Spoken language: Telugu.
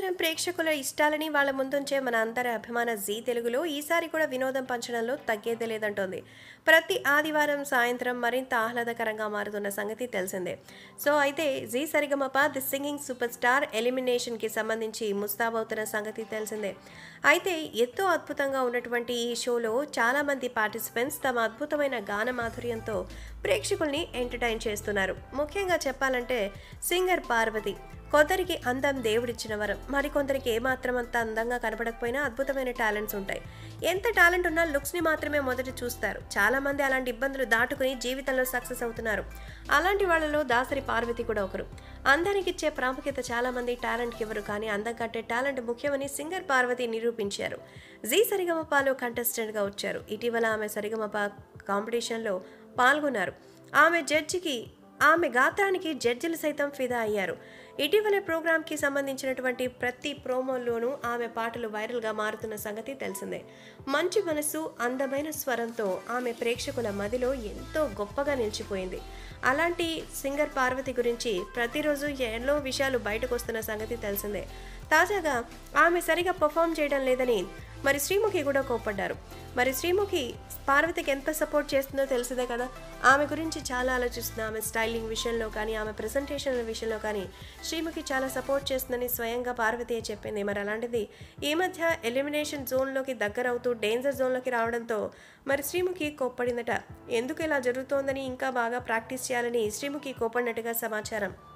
నిరంతరం ప్రేక్షకుల ఇష్టాలని వాళ్ళ ముందుంచే మన అందరి అభిమాన జీ తెలుగులో ఈసారి కూడా వినోదం పంచడంలో తగ్గేదే లేదంటోంది ప్రతి ఆదివారం సాయంత్రం మరింత ఆహ్లాదకరంగా మారుతున్న సంగతి తెలిసిందే సో అయితే Zee Saregamapa the singing super star ఎలిమినేషన్కి సంబంధించి ముస్తాబవుతున్న సంగతి తెలిసిందే అయితే ఎంతో అద్భుతంగా ఉన్నటువంటి ఈ షోలో చాలామంది పార్టిసిపెంట్స్ తమ అద్భుతమైన గాన మాధుర్యంతో ప్రేక్షకుల్ని ఎంటర్టైన్ చేస్తున్నారు ముఖ్యంగా చెప్పాలంటే సింగర్ పార్వతి కొందరికి అందం దేవుడిచ్చిన వరం మరికొందరికి ఏమాత్రం అంత అందంగా కనపడకపోయినా అద్భుతమైన టాలెంట్స్ ఉంటాయి ఎంత టాలెంట్ ఉన్నా లుక్స్ని మాత్రమే మొదట చూస్తారు చాలా మంది అలాంటి ఇబ్బందులు దాటుకుని జీవితంలో సక్సెస్ అవుతున్నారు అలాంటి వాళ్ళలో దాసరి పార్వతి కూడా ఒకరు అందానికి ఇచ్చే ప్రాముఖ్యత చాలా మంది టాలెంట్కి ఇవ్వరు కానీ అందం కంటే టాలెంట్ ముఖ్యమని సింగర్ పార్వతి నిరూపించారు జీ సరిగమపాలో కంటెస్టెంట్గా వచ్చారు ఇటీవల ఆమె సరిగమప కాంపిటీషన్లో పాల్గొన్నారు ఆమె జడ్జికి ఆమె గాత్రానికి జడ్జిలు సైతం ఫిదా అయ్యారు ఇటీవల ప్రోగ్రాంకి సంబంధించినటువంటి ప్రతి ప్రోమోల్లోనూ ఆమె పాటలు వైరల్గా మారుతున్న సంగతి తెలిసిందే మంచి మనసు అందమైన స్వరంతో ఆమె ప్రేక్షకుల మదిలో ఎంతో గొప్పగా నిలిచిపోయింది అలాంటి సింగర్ పార్వతి గురించి ప్రతిరోజు ఎన్నో విషయాలు బయటకు వస్తున్న సంగతి తెలిసిందే తాజాగా ఆమె సరిగా పర్ఫామ్ చేయడం లేదని మరి శ్రీముఖి కూడా కోప్పడ్డారు మరి శ్రీముఖి పార్వతికి ఎంత సపోర్ట్ చేస్తుందో తెలిసిందే కదా ఆమె గురించి చాలా ఆలోచిస్తుంది ఆమె స్టైలింగ్ విషయంలో కానీ ఆమె ప్రజెంటేషన్ల విషయంలో కానీ శ్రీముఖి చాలా సపోర్ట్ చేస్తుందని స్వయంగా పార్వతి చెప్పింది మరి అలాంటిది ఈ మధ్య ఎలిమినేషన్ జోన్లోకి దగ్గర అవుతూ డేంజర్ జోన్లోకి రావడంతో మరి శ్రీముఖి కోప్పడిందట ఎందుకు ఇలా జరుగుతోందని ఇంకా బాగా ప్రాక్టీస్ చేయాలని శ్రీముఖి కోపడినట్టుగా సమాచారం